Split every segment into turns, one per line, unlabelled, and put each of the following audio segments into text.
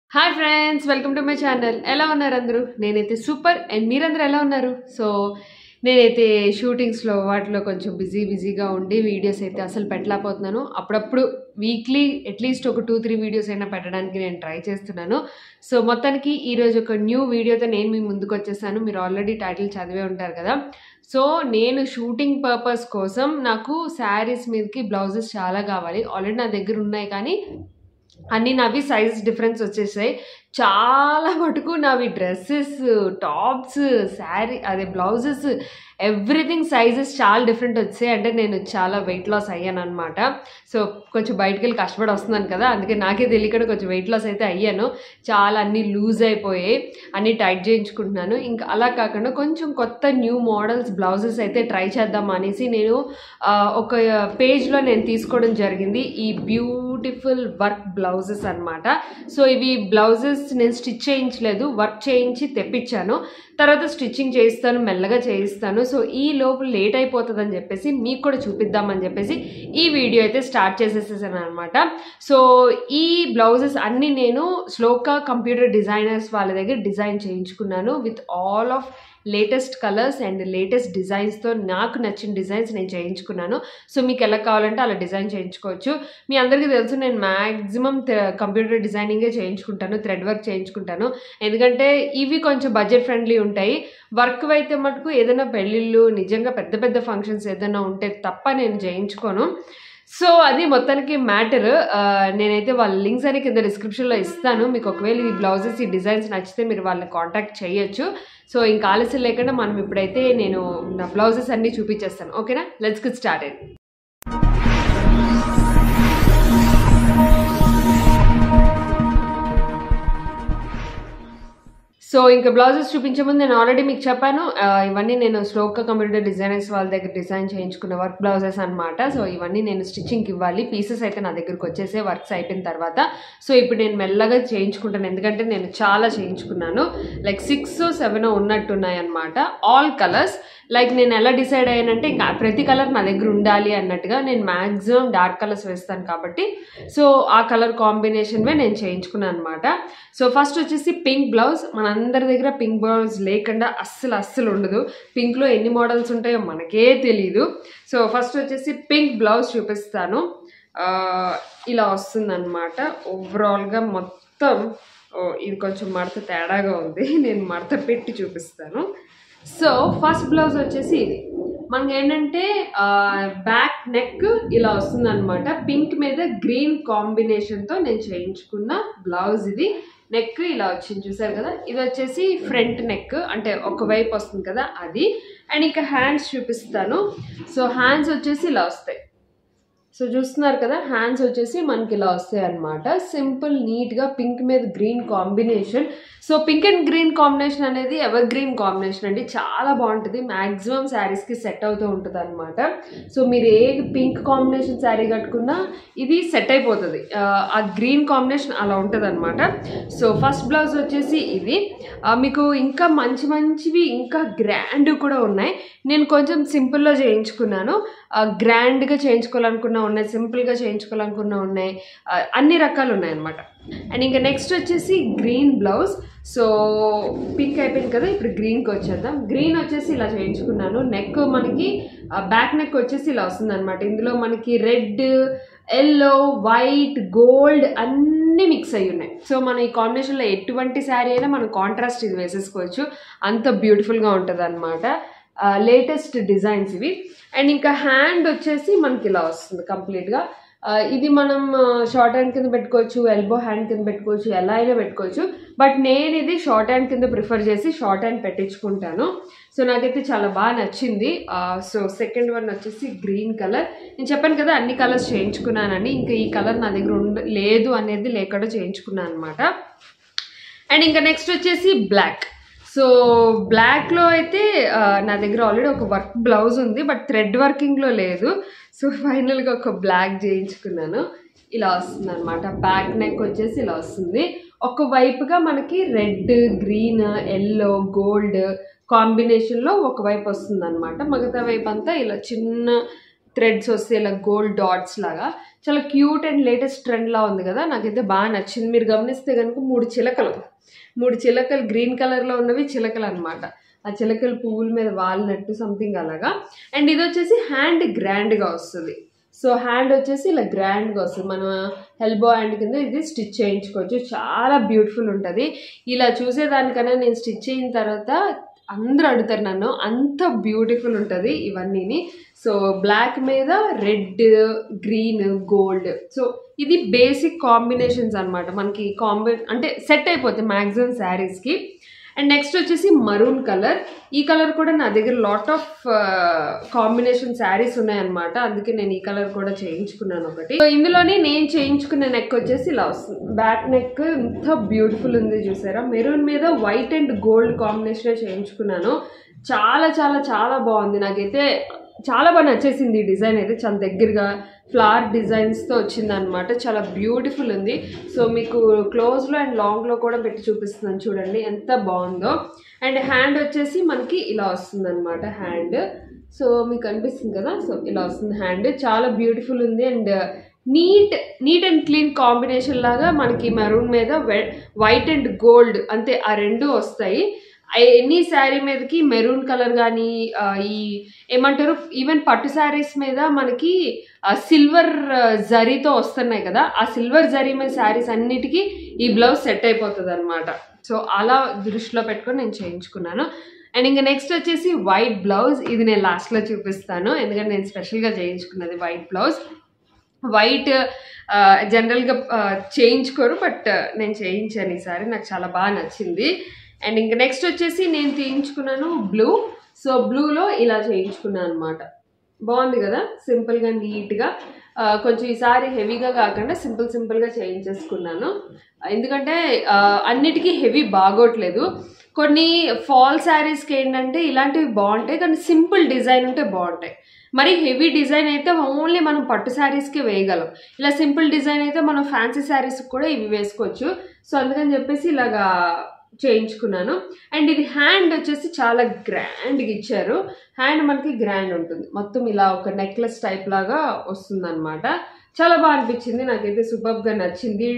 hi friends welcome to my channel ఎలా ఉన్నారు అందరూ నేనైతే సూపర్ అండ్ మీరందరూ ఎలా ఉన్నారు సో నేనైతే షూటింగ్స్లో వాటిలో కొంచెం బిజీ బిజీగా ఉండి వీడియోస్ అయితే అసలు పెట్టలేకపోతున్నాను అప్పుడప్పుడు వీక్లీ అట్లీస్ట్ ఒక టూ త్రీ వీడియోస్ అయినా పెట్టడానికి నేను ట్రై చేస్తున్నాను సో మొత్తానికి ఈరోజు ఒక న్యూ వీడియోతో నేను మీ ముందుకు వచ్చేసాను మీరు ఆల్రెడీ టైటిల్ చదివే ఉంటారు కదా సో నేను షూటింగ్ పర్పస్ కోసం నాకు శారీస్ మీదకి బ్లౌజెస్ చాలా కావాలి ఆల్రెడీ నా దగ్గర ఉన్నాయి కానీ అన్నీ నావి సైజ్ డిఫరెన్స్ వచ్చేసాయి చాలా మటుకు నావి డ్రెస్సెస్ టాప్స్ శారీ అదే బ్లౌజెస్ ఎవ్రీథింగ్ సైజెస్ చాలా డిఫరెంట్ వచ్చాయి అంటే నేను చాలా వెయిట్ లాస్ అయ్యాను అనమాట సో కొంచెం బయటికి వెళ్ళి కష్టపడి వస్తున్నాను కదా అందుకే నాకే తెలియకుండా కొంచెం వెయిట్ లాస్ అయితే అయ్యాను చాలా అన్నీ లూజ్ అయిపోయాయి అన్నీ టైట్ చేయించుకుంటున్నాను ఇంకా అలా కాకుండా కొంచెం కొత్త న్యూ మోడల్స్ బ్లౌజెస్ అయితే ట్రై చేద్దాం అనేసి నేను ఆ, ఒక పేజ్లో నేను తీసుకోవడం జరిగింది ఈ బ్యూటిఫుల్ వర్క్ బ్లౌజెస్ అన్నమాట సో ఇవి బ్లౌజెస్ నేను స్టిచ్ చేయించలేదు వర్క్ చేయించి తెప్పించాను తర్వాత స్టిచ్చింగ్ చేయిస్తాను మెల్లగా చేయిస్తాను సో ఈ లోపు లేట్ అయిపోతుందని చెప్పేసి మీకు కూడా చూపిద్దామని చెప్పేసి ఈ వీడియో అయితే స్టార్ట్ చేసేసేసాను అనమాట సో ఈ బ్లౌజెస్ అన్నీ నేను శ్లోకా కంప్యూటర్ డిజైనర్స్ వాళ్ళ దగ్గర డిజైన్ చేయించుకున్నాను with all of latest colours and latest డిజైన్స్తో నాకు నచ్చిన డిజైన్స్ నేను చేయించుకున్నాను సో మీకు ఎలా కావాలంటే అలా డిజైన్ చేయించుకోవచ్చు మీ అందరికీ తెలుసు నేను మ్యాక్సిమం కంప్యూటర్ డిజైనింగే చేయించుకుంటాను థ్రెడ్ వర్క్ చేయించుకుంటాను ఎందుకంటే ఇవి కొంచెం బడ్జెట్ ఫ్రెండ్లీ ఉంటాయి వర్క్ అయితే మటుకు ఏదైనా పెళ్ళిళ్ళు నిజంగా పెద్ద పెద్ద ఫంక్షన్స్ ఏదైనా ఉంటే తప్ప నేను చేయించుకోను సో అది మొత్తానికి మ్యాటర్ నేనైతే వాళ్ళ లింక్స్ అని కింద డిస్క్రిప్షన్లో ఇస్తాను మీకు ఒకవేళ ఈ బ్లౌజెస్ ఈ డిజైన్స్ నచ్చితే మీరు వాళ్ళని కాంటాక్ట్ చేయొచ్చు సో ఇంకా ఆలస్యం లేకుండా మనం ఇప్పుడైతే నేను నా బ్లౌజెస్ అన్నీ చూపించేస్తాను ఓకేనా లెట్స్ గిట్ స్టార్ట్ సో ఇంకా బ్లౌజెస్ చూపించే ముందు నేను ఆల్రెడీ మీకు చెప్పాను ఆ, ఇవన్నీ నేను శ్లోక కంప్యూటర్ డిజైనర్స్ వాళ్ళ దగ్గర డిజైన్ చేయించుకున్న వర్క్ బ్లౌజెస్ అన్నమాట సో ఇవన్నీ నేను స్టిచ్చింగ్కి ఇవ్వాలి పీసెస్ అయితే నా దగ్గరకు వచ్చేసే వర్క్స్ అయిపోయిన తర్వాత సో ఇప్పుడు నేను మెల్లగా చేయించుకుంటాను ఎందుకంటే నేను చాలా చేయించుకున్నాను లైక్ సిక్స్ సెవెన్ ఉన్నట్టున్నాయి అనమాట ఆల్ కలర్స్ లైక్ నేను ఎలా డిసైడ్ అయ్యానంటే ఇంకా ప్రతి కలర్ నా దగ్గర ఉండాలి అన్నట్టుగా నేను మ్యాక్సిమం డార్క్ కలర్స్ వేస్తాను కాబట్టి సో ఆ కలర్ కాంబినేషన్వే నేను చేయించుకున్నాను అనమాట సో ఫస్ట్ వచ్చేసి పింక్ బ్లౌజ్ మనందరి దగ్గర పింక్ బ్లౌజ్ లేకుండా అస్సలు అస్సలు ఉండదు పింక్లో ఎన్ని మోడల్స్ ఉంటాయో మనకే తెలీదు సో ఫస్ట్ వచ్చేసి పింక్ బ్లౌజ్ చూపిస్తాను ఆ, ఇలా వస్తుందన్నమాట ఓవరాల్గా మొత్తం ఓ, ఇది కొంచెం మడత తేడాగా ఉంది నేను మడత పెట్టి చూపిస్తాను సో ఫస్ట్ బ్లౌజ్ వచ్చేసి ఇది మనకి ఏంటంటే బ్యాక్ నెక్ ఇలా వస్తుంది అనమాట పింక్ మీద గ్రీన్ కాంబినేషన్తో నేను చేయించుకున్న బ్లౌజ్ ఇది నెక్ ఇలా వచ్చింది చూసారు కదా ఇది వచ్చేసి ఫ్రంట్ నెక్ అంటే ఒక వైపు వస్తుంది కదా అది అండ్ ఇంకా హ్యాండ్స్ చూపిస్తాను సో హ్యాండ్స్ వచ్చేసి ఇలా వస్తాయి సో చూస్తున్నారు కదా హ్యాండ్స్ వచ్చేసి మనకి ఇలా వస్తాయి అనమాట సింపుల్ నీట్గా పింక్ మీద green combination so pink and green combination అనేది ఎవర్ గ్రీన్ కాంబినేషన్ అండి చాలా బాగుంటుంది మ్యాక్సిమం శారీస్కి సెట్ అవుతూ ఉంటుంది అనమాట సో మీరు ఏ పింక్ కాంబినేషన్ శారీ కట్టుకున్నా ఇది సెట్ అయిపోతుంది ఆ, ఆ గ్రీన్ కాంబినేషన్ అలా ఉంటుంది అనమాట సో ఫస్ట్ బ్లౌజ్ వచ్చేసి ఇది ఆ, మీకు ఇంకా మంచి మంచివి ఇంకా గ్రాండ్ కూడా ఉన్నాయి నేను కొంచెం సింపుల్లో చేయించుకున్నాను ఆ, గ్రాండ్గా చేయించుకోవాలనుకున్నా ఉన్నాయి సింపుల్గా చేయించుకోవాలనుకున్నా ఉన్నాయి ఆ, అన్ని రకాలు ఉన్నాయి అనమాట అండ్ ఇంకా నెక్స్ట్ వచ్చేసి గ్రీన్ బ్లౌజ్ సో పింక్ అయిపోయింది కదా ఇప్పుడు గ్రీన్కి వచ్చేద్దాం గ్రీన్ వచ్చేసి ఇలా చేయించుకున్నాను నెక్ మనకి బ్యాక్ నెక్ వచ్చేసి ఇలా వస్తుంది అనమాట ఇందులో మనకి రెడ్ ఎల్లో వైట్ గోల్డ్ అన్నీ మిక్స్ అయ్యి ఉన్నాయి సో మనం ఈ కాంబినేషన్లో ఎటువంటి శారీ అయినా మనం కాంట్రాస్ట్ ఇది వేసేసుకోవచ్చు అంత బ్యూటిఫుల్గా ఉంటుంది అనమాట లేటెస్ట్ డిజైన్స్ ఇవి అండ్ ఇంకా హ్యాండ్ వచ్చేసి మనకి ఇలా వస్తుంది కంప్లీట్గా ఆ, ఇది మనం షార్ట్ హ్యాండ్ కింద పెట్టుకోవచ్చు ఎల్బో హ్యాండ్ కింద పెట్టుకోవచ్చు ఎలా అయినా పెట్టుకోవచ్చు బట్ నేను ఇది షార్ట్ హ్యాండ్ కింద ప్రిఫర్ చేసి షార్ట్ హ్యాండ్ పెట్టించుకుంటాను సో నాకైతే చాలా బాగా నచ్చింది సో సెకండ్ వన్ వచ్చేసి గ్రీన్ కలర్ నేను చెప్పాను కదా అన్ని కలర్స్ చేయించుకున్నానని ఇంకా ఈ కలర్ నా దగ్గర ఉండ లేదు అనేది లేకుండా చేయించుకున్నాను అనమాట అండ్ ఇంకా నెక్స్ట్ వచ్చేసి బ్లాక్ సో బ్లాక్లో అయితే ఆ, నా దగ్గర ఆల్రెడీ ఒక వర్క్ బ్లౌజ్ ఉంది బట్ థ్రెడ్ వర్కింగ్లో లేదు సో ఫైనల్గా ఒక బ్లాక్ చేయించుకున్నాను ఇలా వస్తుంది అనమాట బ్యాక్ నెక్ వచ్చేసి ఇలా వస్తుంది ఒక వైపుగా మనకి రెడ్ గ్రీన్ ఎల్లో గోల్డ్ కాంబినేషన్లో ఒక వైపు వస్తుంది అనమాట మిగతా వైపు అంతా ఇలా చిన్న థ్రెడ్స్ వస్తే ఇలా గోల్డ్ డాట్స్ లాగా చాలా క్యూట్ అండ్ లేటెస్ట్ ట్రెండ్ లా ఉంది కదా నాకైతే బాగా నచ్చింది మీరు గమనిస్తే కనుక మూడు చిలకలు మూడు చిలకలు గ్రీన్ కలర్లో ఉన్నవి చిలకలు అనమాట ఆ చిలకలు పువ్వుల మీద వాలినట్టు సంథింగ్ అలాగా అండ్ ఇది వచ్చేసి హ్యాండ్ గ్రాండ్గా వస్తుంది సో హ్యాండ్ వచ్చేసి ఇలా గ్రాండ్గా వస్తుంది మనం ఎల్బో హ్యాండ్ కింద ఇది స్టిచ్ చేయించుకోవచ్చు చాలా బ్యూటిఫుల్ ఉంటుంది ఇలా చూసేదానికన్నా నేను స్టిచ్ అయిన తర్వాత అందరూ అడుగుతారు నన్ను అంత బ్యూటిఫుల్ ఉంటుంది ఇవన్నీని సో బ్లాక్ మీద రెడ్ గ్రీన్ గోల్డ్ సో ఇది బేసిక్ కాంబినేషన్స్ అనమాట మనకి కాంబి అంటే సెట్ అయిపోతాయి మ్యాక్సిమం శారీస్కి అండ్ నెక్స్ట్ వచ్చేసి మరూన్ కలర్ ఈ కలర్ కూడా నా దగ్గర లాట్ ఆఫ్ కాంబినేషన్ శారీస్ ఉన్నాయన్నమాట అందుకే నేను ఈ కలర్ కూడా చేయించుకున్నాను ఒకటి సో ఇందులోనే నేను చేయించుకున్న నెక్ వచ్చేసి ఇలా వస్తుంది బ్యాక్ నెక్ ఎంత బ్యూటిఫుల్ ఉంది చూసారా మెరూన్ మీద వైట్ అండ్ గోల్డ్ కాంబినేషన్ చేయించుకున్నాను చాలా చాలా చాలా బాగుంది నాకైతే చాలా బాగా నచ్చేసింది ఈ డిజైన్ అయితే చాలా దగ్గరగా ఫ్లవర్ డిజైన్స్తో వచ్చింది అనమాట చాలా బ్యూటిఫుల్ ఉంది సో మీకు క్లోజ్లో అండ్ లాంగ్లో కూడా పెట్టి చూపిస్తున్నాను చూడండి ఎంత బాగుందో అండ్ హ్యాండ్ వచ్చేసి మనకి ఇలా వస్తుంది అనమాట హ్యాండ్ సో మీకు అనిపిస్తుంది కదా సో ఇలా వస్తుంది హ్యాండ్ చాలా బ్యూటిఫుల్ ఉంది and neat neat and clean combination లాగా మనకి మెరూన్ మీద వైట్ అండ్ గోల్డ్ అంతే ఆ రెండు వస్తాయి ఎనీ శారీ మీదకి మెరూన్ కలర్ కానీ ఈ ఏమంటారు ఈవెన్ పట్టు శారీస్ మీద మనకి సిల్వర్ జరీతో వస్తున్నాయి కదా ఆ సిల్వర్ జరీ మీద శారీస్ అన్నిటికీ ఈ బ్లౌజ్ సెట్ అయిపోతుంది అనమాట సో అలా దృష్టిలో పెట్టుకొని నేను చేయించుకున్నాను అండ్ ఇంకా నెక్స్ట్ వచ్చేసి వైట్ బ్లౌజ్ ఇది నేను లాస్ట్లో చూపిస్తాను ఎందుకంటే నేను స్పెషల్గా చేయించుకున్నది వైట్ బ్లౌజ్ వైట్ జనరల్గా చేయించుకోరు బట్ నేను చేయించాను ఈసారి నాకు చాలా బాగా నచ్చింది అండ్ ఇంకా నెక్స్ట్ వచ్చేసి నేను చేయించుకున్నాను బ్లూ సో బ్లూలో ఇలా చేయించుకున్నాను అనమాట బాగుంది కదా సింపుల్గా నీట్గా కొంచెం ఈసారి హెవీగా కాకుండా సింపుల్ సింపుల్గా చేయించేసుకున్నాను ఎందుకంటే అన్నిటికీ హెవీ బాగోట్లేదు కొన్ని ఫాల్ శారీస్కి ఏంటంటే ఇలాంటివి బాగుంటాయి కానీ సింపుల్ డిజైన్ ఉంటే బాగుంటాయి మరి హెవీ డిజైన్ అయితే ఓన్లీ మనం పట్టు శారీస్కే వేయగలం ఇలా సింపుల్ డిజైన్ అయితే మనం ఫ్యాన్సీ శారీస్కి కూడా ఇవి వేసుకోవచ్చు సో అందుకని చెప్పేసి ఇలాగా చేయించుకున్నాను అండ్ ఇది హ్యాండ్ వచ్చేసి చాలా గ్రాండ్గా ఇచ్చారు హ్యాండ్ మనకి గ్రాండ్ ఉంటుంది మొత్తం ఇలా ఒక నెక్లెస్ టైప్ లాగా వస్తుంది అనమాట చాలా బాగా అనిపించింది నాకైతే సూపర్గా నచ్చింది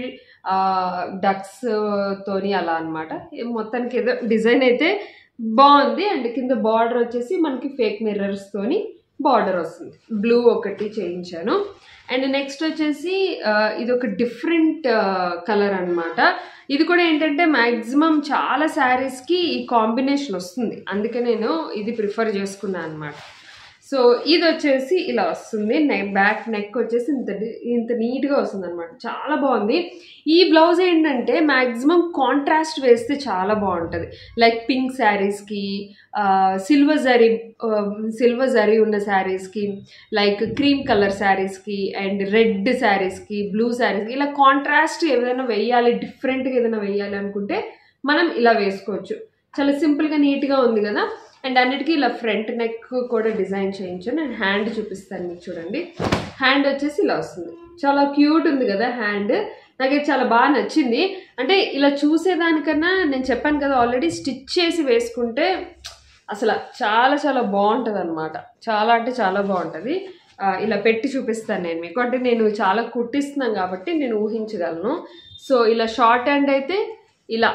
డక్స్ తోని అలా అనమాట మొత్తానికి ఏదో డిజైన్ అయితే బాగుంది అండ్ కింద బార్డర్ వచ్చేసి మనకి ఫేక్ మిర్రర్స్ తోని బార్డర్ వస్తుంది బ్లూ ఒకటి చేయించాను అండ్ నెక్స్ట్ వచ్చేసి ఇది ఒక డిఫరెంట్ కలర్ అనమాట ఇది కూడా ఏంటంటే మ్యాక్సిమం చాలా శారీస్కి ఈ కాంబినేషన్ వస్తుంది అందుకే నేను ఇది ప్రిఫర్ చేసుకున్నాను అనమాట సో ఇది వచ్చేసి ఇలా వస్తుంది నెక్ బ్యాక్ నెక్ వచ్చేసి ఇంత ఇంత నీట్గా వస్తుంది అనమాట చాలా బాగుంది ఈ బ్లౌజ్ ఏంటంటే మ్యాక్సిమం కాంట్రాస్ట్ వేస్తే చాలా బాగుంటుంది లైక్ పింక్ శారీస్కి సిల్వర్ జరీ సిల్వర్ జరీ ఉన్న శారీస్కి లైక్ క్రీమ్ కలర్ శారీస్కి అండ్ రెడ్ శారీస్కి బ్లూ శారీస్కి ఇలా కాంట్రాస్ట్ ఏదైనా వేయాలి డిఫరెంట్గా ఏదైనా వేయాలి అనుకుంటే మనం ఇలా వేసుకోవచ్చు చాలా సింపుల్గా నీట్గా ఉంది కదా అండ్ అన్నిటికీ ఇలా ఫ్రంట్ నెక్ కూడా డిజైన్ చేయించాను అండ్ హ్యాండ్ చూపిస్తాను మీకు చూడండి హ్యాండ్ వచ్చేసి ఇలా వస్తుంది చాలా క్యూట్ ఉంది కదా హ్యాండ్ నాకైతే చాలా బాగా నచ్చింది అంటే ఇలా చూసేదానికన్నా నేను చెప్పాను కదా ఆల్రెడీ స్టిచ్ చేసి వేసుకుంటే అసలు చాలా చాలా బాగుంటుంది అనమాట చాలా అంటే చాలా బాగుంటుంది ఇలా పెట్టి చూపిస్తాను నేను మీకు అంటే నేను చాలా కుట్టిస్తున్నాను కాబట్టి నేను ఊహించగలను సో ఇలా షార్ట్ హ్యాండ్ అయితే ఇలా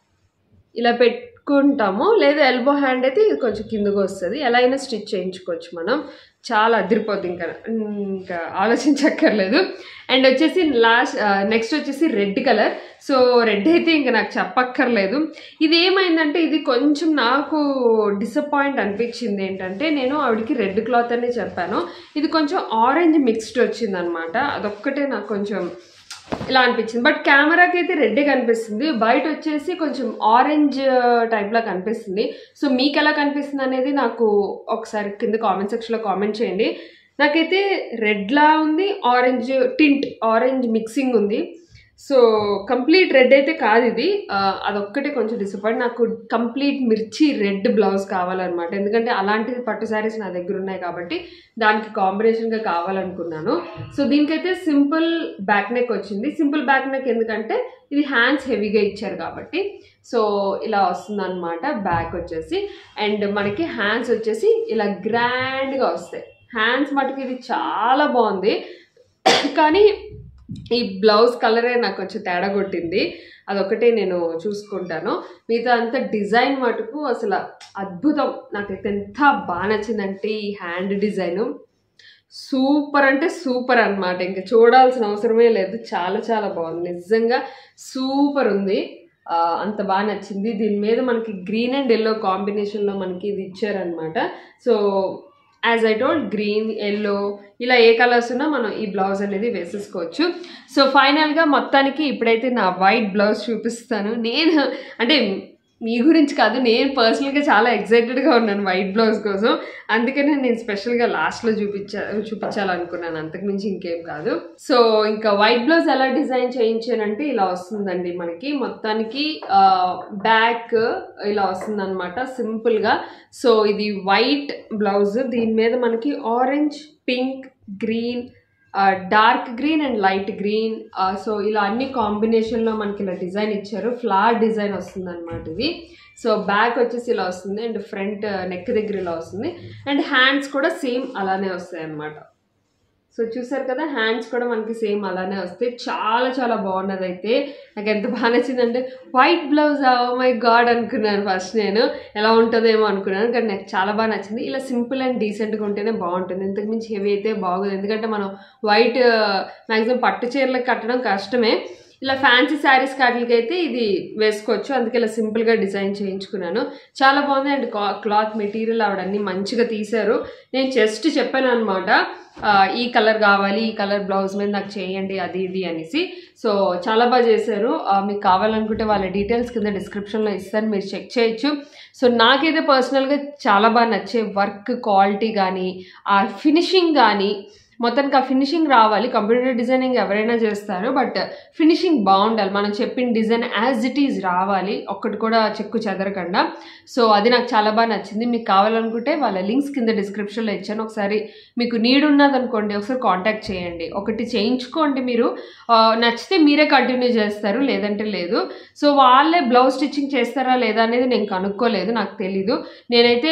ఇలా పెట్టుకుంటాము లేదా ఎల్బో హ్యాండ్ అయితే ఇది కొంచెం కిందకు వస్తుంది ఎలా అయినా స్టిచ్ చేయించుకోవచ్చు మనం చాలా అదిరిపోద్ది ఇంకా ఇంకా ఆలోచించక్కర్లేదు అండ్ వచ్చేసి లాస్ట్ నెక్స్ట్ వచ్చేసి రెడ్ కలర్ సో రెడ్ అయితే ఇంకా నాకు చెప్పక్కర్లేదు ఇది ఏమైందంటే ఇది కొంచెం నాకు డిసప్పాయింట్ అనిపించింది ఏంటంటే నేను ఆవిడకి రెడ్ క్లాత్ అనే చెప్పాను ఇది కొంచెం ఆరెంజ్ మిక్స్డ్ వచ్చింది అనమాట అదొక్కటే నాకు కొంచెం ఇలా అనిపించింది బట్ కెమెరాకి అయితే రెడ్ కనిపిస్తుంది బయట వచ్చేసి కొంచెం ఆరెంజ్ టైప్లా కనిపిస్తుంది సో మీకు ఎలా కనిపిస్తుంది అనేది నాకు ఒకసారి కింద కామెంట్ సెక్షన్లో కామెంట్ చేయండి నాకైతే రెడ్లా ఉంది ఆరెంజ్ టింట్ ఆరెంజ్ మిక్సింగ్ ఉంది సో కంప్లీట్ రెడ్ అయితే కాదు ఇది అదొక్కటే కొంచెం డిసప్పాయింట్ నాకు కంప్లీట్ మిర్చి రెడ్ బ్లౌజ్ కావాలన్నమాట ఎందుకంటే అలాంటిది పట్టు శారీస్ నా దగ్గర ఉన్నాయి కాబట్టి దానికి కాంబినేషన్గా కావాలనుకున్నాను సో దీనికైతే సింపుల్ బ్యాక్ నెక్ వచ్చింది సింపుల్ బ్యాక్ నెక్ ఎందుకంటే ఇది హ్యాండ్స్ హెవీగా ఇచ్చారు కాబట్టి సో ఇలా వస్తుంది అనమాట బ్యాక్ వచ్చేసి అండ్ మనకి హ్యాండ్స్ వచ్చేసి ఇలా గ్రాండ్గా వస్తాయి హ్యాండ్స్ మటుకు ఇది చాలా బాగుంది కానీ ఈ బ్లౌజ్ కలరే నాకు కొంచెం తేడా కొట్టింది అదొకటే నేను చూసుకుంటాను మిగతా అంతా డిజైన్ మటుకు అసలు అద్భుతం నాకైతే ఎంత బాగా నచ్చిందంటే ఈ హ్యాండ్ డిజైను సూపర్ అంటే సూపర్ అన్నమాట ఇంకా చూడాల్సిన అవసరమే లేదు చాలా చాలా బాగుంది నిజంగా సూపర్ ఉంది ఆ, అంత బాగా నచ్చింది దీని మీద మనకి గ్రీన్ అండ్ ఎల్లో కాంబినేషన్లో మనకి ఇది ఇచ్చారనమాట so as I told green yellow ఇలా ఏ కలర్స్ ఉన్నా మనం ఈ బ్లౌజ్ అనేది వేసేసుకోవచ్చు సో ఫైనల్గా మొత్తానికి ఇప్పుడైతే నా వైట్ బ్లౌజ్ చూపిస్తాను నేను అంటే మీ గురించి కాదు నేను పర్సనల్గా చాలా ఎక్సైటెడ్గా ఉన్నాను వైట్ బ్లౌజ్ కోసం అందుకనే నేను స్పెషల్గా లాస్ట్లో చూపించా చూపించాలనుకున్నాను అంతకుమించి ఇంకేం కాదు సో ఇంకా వైట్ బ్లౌజ్ ఎలా డిజైన్ చేయించానంటే ఇలా వస్తుందండి మనకి మొత్తానికి బ్యాక్ ఇలా వస్తుంది అనమాట సింపుల్గా సో ఇది వైట్ బ్లౌజ్ దీని మీద మనకి orange pink green dark green and light green so ఇలా అన్ని కాంబినేషన్లో మనకి ఇలా డిజైన్ ఇచ్చారు ఫ్లవర్ డిజైన్ వస్తుంది అనమాట ఇది సో బ్యాక్ వచ్చేసి ఇలా వస్తుంది అండ్ ఫ్రంట్ నెక్ దగ్గర ఇలా వస్తుంది అండ్ హ్యాండ్స్ కూడా సేమ్ అలానే వస్తాయి అన్నమాట సో చూసారు కదా హ్యాండ్స్ కూడా మనకి సేమ్ అలానే వస్తాయి చాలా చాలా బాగున్నది అయితే నాకు ఎంత బాగా నచ్చిందంటే వైట్ బ్లౌజ్ మై గాడ్ అనుకున్నాను ఫస్ట్ నేను ఎలా ఉంటుందేమో అనుకున్నాను కానీ నాకు చాలా బాగా నచ్చింది ఇలా సింపుల్ అండ్ డీసెంట్గా ఉంటేనే బాగుంటుంది ఇంతకు మించి హెవీ అయితే బాగోదు ఎందుకంటే మనం వైట్ మ్యాక్సిమం పట్టు చీరలకు కట్టడం కష్టమే ఇలా ఫ్యాన్సీ శారీస్ అయితే ఇది వేసుకోవచ్చు అందుకే ఇలా సింపుల్గా డిజైన్ చేయించుకున్నాను చాలా బాగుంది అండ్ క్లాత్ మెటీరియల్ ఆవిడన్నీ మంచిగా తీశారు నేను జస్ట్ చెప్పాను అనమాట ఈ కలర్ కావాలి ఈ కలర్ బ్లౌజ్ మీద నాకు చేయండి అది ఇది అనేసి సో చాలా బాగా చేశారు ఆ, మీకు కావాలనుకుంటే వాళ్ళ డీటెయిల్స్ కింద డిస్క్రిప్షన్లో ఇస్తాను మీరు చెక్ చేయొచ్చు సో నాకైతే పర్సనల్గా చాలా బాగా నచ్చే వర్క్ క్వాలిటీ కానీ ఆ ఫినిషింగ్ కానీ మొత్తానికి ఆ ఫినిషింగ్ రావాలి కంప్యూటర్ డిజైనింగ్ ఎవరైనా చేస్తారు బట్ ఫినిషింగ్ బాగుండాలి మనం చెప్పిన డిజైన్ యాజ్ ఇట్ ఈజ్ రావాలి ఒక్కటి కూడా చెక్కు చెదరకుండా సో అది నాకు చాలా బాగా నచ్చింది మీకు కావాలనుకుంటే వాళ్ళ లింక్స్ కింద డిస్క్రిప్షన్లో ఇచ్చాను ఒకసారి మీకు నీడ్ ఉన్నదనుకోండి ఒకసారి కాంటాక్ట్ చేయండి ఒకటి చేయించుకోండి మీరు ఆ, నచ్చితే మీరే కంటిన్యూ చేస్తారు లేదంటే లేదు సో వాళ్ళే బ్లౌజ్ స్టిచ్చింగ్ చేస్తారా లేదా అనేది నేను కనుక్కోలేదు నాకు తెలీదు నేనైతే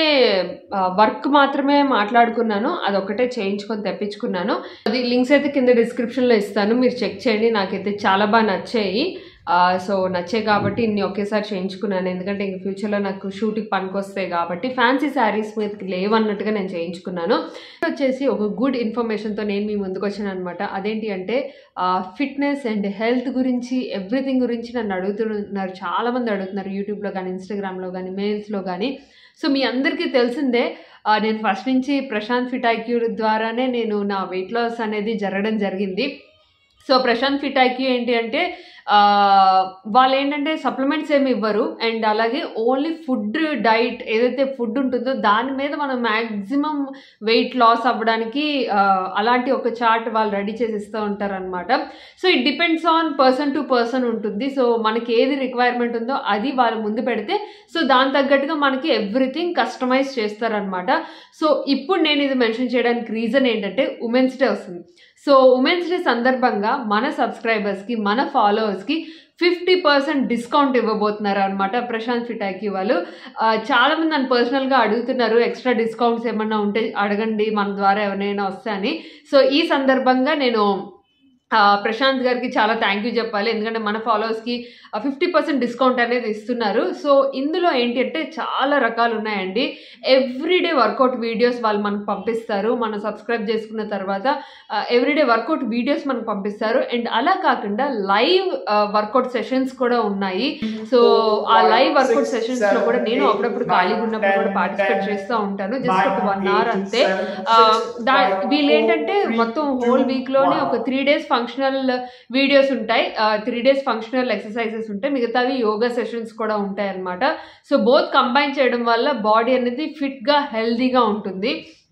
వర్క్ మాత్రమే మాట్లాడుకున్నాను అదొకటే చేయించుకొని తెప్పించుకున్నాను అది లింక్స్ అయితే కింద డిస్క్రిప్షన్లో ఇస్తాను మీరు చెక్ చేయండి నాకైతే చాలా బాగా నచ్చాయి ఆ, సో నచ్చాయి కాబట్టి ఇన్ని ఒకేసారి చేయించుకున్నాను ఎందుకంటే ఇంక ఫ్యూచర్లో నాకు షూట్కి పనికొస్తాయి కాబట్టి ఫ్యాన్సీ శారీస్ మీదకి లేవన్నట్టుగా నేను చేయించుకున్నాను వచ్చేసి ఒక గుడ్ ఇన్ఫర్మేషన్తో నేను మీ ముందుకు వచ్చాను అనమాట అదేంటి అంటే ఫిట్నెస్ అండ్ హెల్త్ గురించి ఎవ్రీథింగ్ గురించి నన్ను అడుగుతున్నారు చాలామంది అడుగుతున్నారు యూట్యూబ్లో కానీ ఇన్స్టాగ్రామ్లో కానీ మెయిల్స్లో కానీ సో మీ అందరికీ తెలిసిందే ఆ, నేను ఫస్ట్ నుంచి ప్రశాంత్ ఫిట్ ఐక్యూ ద్వారానే నేను నా వెయిట్ లాస్ అనేది జరగడం జరిగింది సో ప్రశాంత్ ఫిట్ ఐక్యూ ఏంటి అంటే ఆ, వాళ్ళు ఏంటంటే సప్లిమెంట్స్ ఏమి ఇవ్వరు అండ్ అలాగే ఓన్లీ ఫుడ్ డైట్ ఏదైతే ఫుడ్ ఉంటుందో దాని మీద మనం మ్యాక్సిమం వెయిట్ లాస్ అవ్వడానికి ఆ, అలాంటి ఒక చార్ట్ వాళ్ళు రెడీ చేసి ఇస్తూ ఉంటారనమాట so it depends on person to person ఉంటుంది సో మనకి ఏది రిక్వైర్మెంట్ ఉందో అది వాళ్ళు ముందు పెడితే సో దాని తగ్గట్టుగా మనకి ఎవ్రీథింగ్ కస్టమైజ్ చేస్తారనమాట సో ఇప్పుడు నేను ఇది మెన్షన్ చేయడానికి రీజన్ ఏంటంటే ఉమెన్స్ డే వస్తుంది సో ఉమెన్స్ డే సందర్భంగా మన సబ్స్క్రైబర్స్కి మన ఫాలోవర్స్కి ఫిఫ్టీ పర్సెంట్ డిస్కౌంట్ ఇవ్వబోతున్నారు అనమాట ప్రశాంత్ ఫిటాకి వాళ్ళు ఆ, చాలా మంది నన్ను పర్సనల్గా అడుగుతున్నారు ఎక్స్ట్రా డిస్కౌంట్స్ ఏమన్నా ఉంటే అడగండి మన ద్వారా ఎవరైనా వస్తాయని సో ఈ సందర్భంగా నేను ఆ, ప్రశాంత్ గారికి చాలా థ్యాంక్ యూ చెప్పాలి ఎందుకంటే మన ఫాలోవర్స్కి ఫిఫ్టీ పర్సెంట్ డిస్కౌంట్ అనేది ఇస్తున్నారు సో ఇందులో ఏంటి అంటే చాలా రకాలు ఉన్నాయండి ఎవ్రీడే వర్కౌట్ వీడియోస్ వాళ్ళు మనకు పంపిస్తారు మనం సబ్స్క్రైబ్ చేసుకున్న తర్వాత ఎవ్రీడే వర్కౌట్ వీడియోస్ మనకు పంపిస్తారు అండ్ అలా కాకుండా లైవ్ వర్కౌట్ సెషన్స్ కూడా ఉన్నాయి సో ఆ లైవ్ వర్కౌట్ సెషన్స్ లో కూడా నేను అప్పుడప్పుడు ఖాళీగా ఉన్నప్పుడు కూడా పార్టిసిపేట్ చేస్తూ ఉంటాను జస్ట్ ఒక వన్ అవర్ అంతే ఆ, దా వీళ్ళు ఏంటంటే మొత్తం హోల్ వీక్ లోనే ఒక త్రీ డేస్ ఫంక్షనల్ వీడియోస్ ఉంటాయి త్రీ డేస్ ఫంక్షనల్ ఎక్సర్సైజెస్ ఉంటాయి మిగతావి యోగా సెషన్స్ కూడా ఉంటాయి అన్నమాట సో బోత్ కంబైన్ చేయడం వల్ల బాడీ అనేది ఫిట్ గా హెల్దీగా ఉంటుంది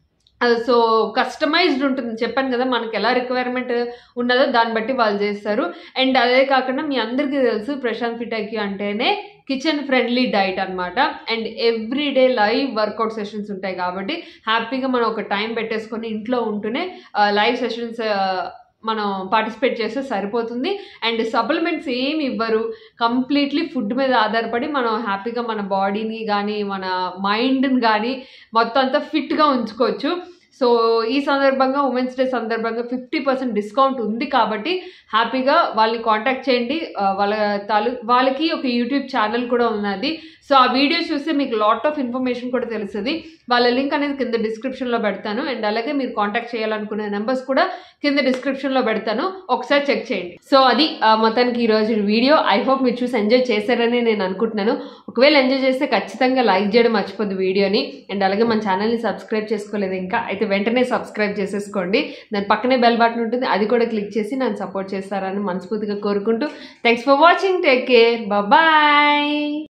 సో కస్టమైజ్డ్ ఉంటుంది చెప్పాను కదా మనకి ఎలా రిక్వైర్మెంట్ ఉన్నదో దాన్ని బట్టి వాళ్ళు చేస్తారు అండ్ అదే కాకుండా మీ అందరికీ తెలుసు ప్రశాంత్ ఫిటాకి అంటేనే కిచెన్ ఫ్రెండ్లీ డైట్ అన్నమాట and every day live workout sessions ఉంటాయి కాబట్టి హ్యాపీగా మనం ఒక టైం పెట్టేసుకొని ఇంట్లో ఉంటూనే లైవ్ సెషన్స్ మనం పార్టిసిపేట్ చేస్తే సరిపోతుంది అండ్ సప్లిమెంట్స్ ఏమి ఇవ్వరు కంప్లీట్లీ ఫుడ్ మీద ఆధారపడి మనం హ్యాపీగా మన బాడీని కానీ మన మైండ్ని కానీ మొత్తం అంతా ఫిట్గా ఉంచుకోవచ్చు సో ఈ సందర్భంగా ఉమెన్స్ డే సందర్భంగా ఫిఫ్టీ పర్సెంట్ డిస్కౌంట్ ఉంది కాబట్టి హ్యాపీగా వాళ్ళని కాంటాక్ట్ చేయండి ఆ, వాళ్ళ తాలూ వాళ్ళకి ఒక యూట్యూబ్ ఛానల్ కూడా ఉన్నది సో ఆ వీడియో చూస్తే మీకు లాట్ ఆఫ్ ఇన్ఫర్మేషన్ కూడా తెలుస్తుంది వాళ్ళ లింక్ అనేది కింద డిస్క్రిప్షన్లో పెడతాను అండ్ అలాగే మీరు కాంటాక్ట్ చేయాలనుకునే నెంబర్స్ కూడా కింద డిస్క్రిప్షన్లో పెడతాను ఒకసారి చెక్ చేయండి సో అది ఆ, మొత్తానికి ఈరోజు వీడియో ఐ హోప్ మీరు చూసి ఎంజాయ్ చేశారని నేను అనుకుంటున్నాను ఒకవేళ ఎంజాయ్ చేస్తే ఖచ్చితంగా లైక్ చేయడం మర్చిపోద్దు వీడియోని అండ్ అలాగే మన ఛానల్ని సబ్స్క్రైబ్ చేసుకోలేదు ఇంకా అయితే వెంటనే సబ్స్క్రైబ్ చేసేసుకోండి దాని పక్కనే బెల్ బటన్ ఉంటుంది అది కూడా క్లిక్ చేసి నన్ను సపోర్ట్ చేస్తారని మనస్ఫూర్తిగా కోరుకుంటూ thanks for watching take care bye